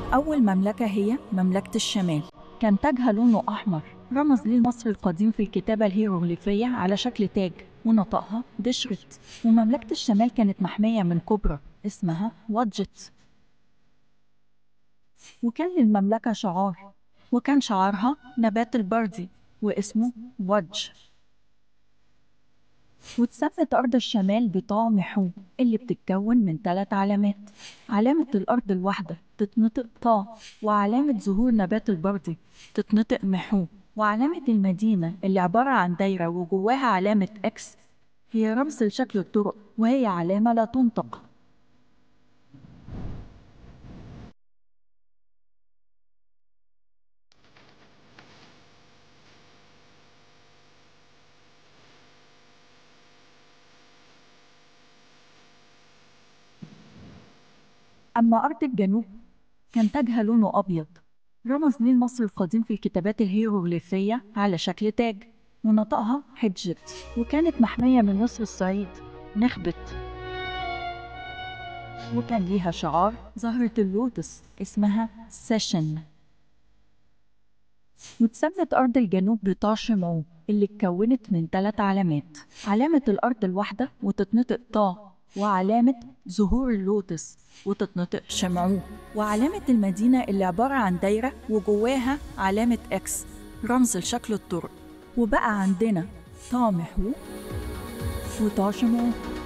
أول مملكة هي مملكة الشمال كان تاجها لونه أحمر رمز ليه المصري القديم في الكتابة الهيروغليفية على شكل تاج ونطقها دشرت ومملكة الشمال كانت محمية من كبرى اسمها وادجت وكان للمملكة شعار وكان شعارها نبات البردي واسمه وادج واتسمت أرض الشمال بطاع محو اللي بتتكون من ثلاث علامات علامة الأرض الواحدة تتنطق طا وعلامة ظهور نبات البردي تتنطق محو وعلامة المدينة اللي عبارة عن دايرة وجواها علامة إكس هي رمز لشكل الطرق وهي علامة لا تنطق أما أرض الجنوب كان تاجها لونه أبيض رمز ليه المصري القديم في الكتابات الهيروغليفية على شكل تاج ونطقها حجت وكانت محمية من نصر الصعيد نخبت وكان ليها شعار زهرة اللوتس اسمها سيشن واتسمت أرض الجنوب بطاع شمعون اللي اتكونت من ثلاث علامات علامة الأرض الواحدة وتتنطق طا وعلامة ظهور اللوتس وتتنطق شمعون وعلامة المدينة اللي عبارة عن دايرة وجواها علامة إكس رمز لشكل الطرق وبقى عندنا طا محو وطا شمعون